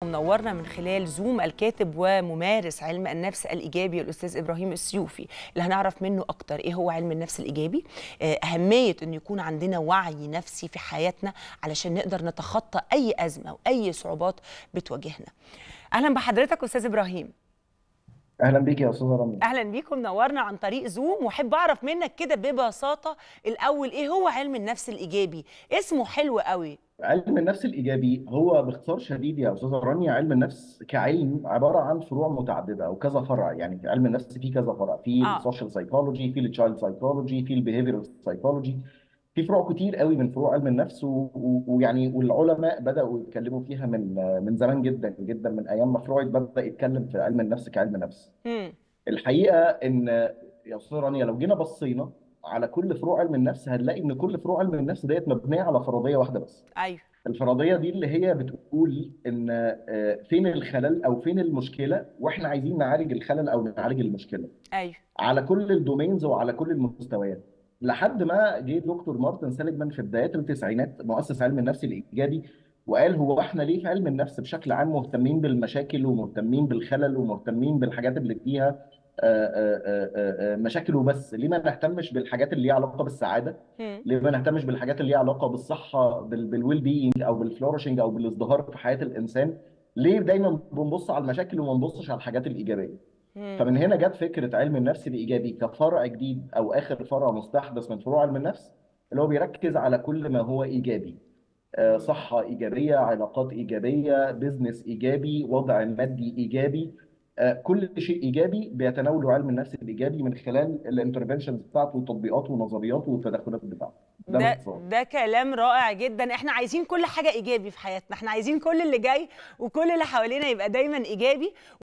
منورنا من خلال زوم الكاتب وممارس علم النفس الايجابي الاستاذ ابراهيم السيوفي اللي هنعرف منه اكتر ايه هو علم النفس الايجابي اهميه ان يكون عندنا وعي نفسي في حياتنا علشان نقدر نتخطى اي ازمه واي صعوبات بتواجهنا اهلا بحضرتك استاذ ابراهيم اهلا بيك يا استاذه رامي اهلا بيكم منورنا عن طريق زوم واحب اعرف منك كده ببساطه الاول ايه هو علم النفس الايجابي اسمه حلو قوي علم النفس الايجابي هو باختصار شديد يا استاذه رانيا علم النفس كعلم عباره عن فروع متعدده او كذا فرع يعني في علم النفس فيه كذا فرع في آه. السوشيال سايكولوجي في التشايلد سايكولوجي في البيهيفيرال سايكولوجي في فروع كتير قوي من فروع علم النفس و- و- ويعني والعلماء بداوا يتكلموا فيها من من زمان جدا جدا من ايام ما فرويد بدا يتكلم في علم النفس كعلم نفس امم الحقيقه ان يا استاذ رانيا لو جينا بصينا على كل فروع علم النفس هنلاقي ان كل فروع علم النفس ديت مبنيه على فرضيه واحده بس ايوه الفرضيه دي اللي هي بتقول ان آه، فين الخلل او فين المشكله واحنا عايزين نعالج الخلل او نعالج المشكله ايوه على كل الدومينز وعلى كل المستويات لحد ما جه دكتور مارتن سيليجمان في بدايات التسعينات مؤسس علم النفس الايجابي وقال هو احنا ليه في علم النفس بشكل عام مهتمين بالمشاكل ومهتمين بالخلل ومهتمين بالحاجات اللي فيها آه، آه، آه، آه، مشاكل وبس ليه ما نهتمش بالحاجات اللي ليها علاقه بالسعاده مم. ليه ما نهتمش بالحاجات اللي ليها علاقه بالصحه بالويل بينج او بالفلورشنج او بالازدهار في حياه الانسان ليه دايما بنبص على المشاكل وما نبصش على الحاجات الايجابيه مم. فمن هنا جت فكره علم النفس الايجابي كفرع جديد او اخر فرع مستحدث من فروع علم النفس اللي هو بيركز على كل ما هو ايجابي آه، صحه ايجابيه علاقات ايجابيه بزنس ايجابي وضع مادي ايجابي آه، كل شيء ايجابي بيتناوله علم النفس الايجابي من خلال الانترفنشنز بتاعته وتطبيقاته ونظرياته والتدخلات بتاعته ده ده باختصار ده كلام رائع جدا احنا عايزين كل حاجه ايجابي في حياتنا احنا عايزين كل اللي جاي وكل اللي حوالينا يبقى دايما ايجابي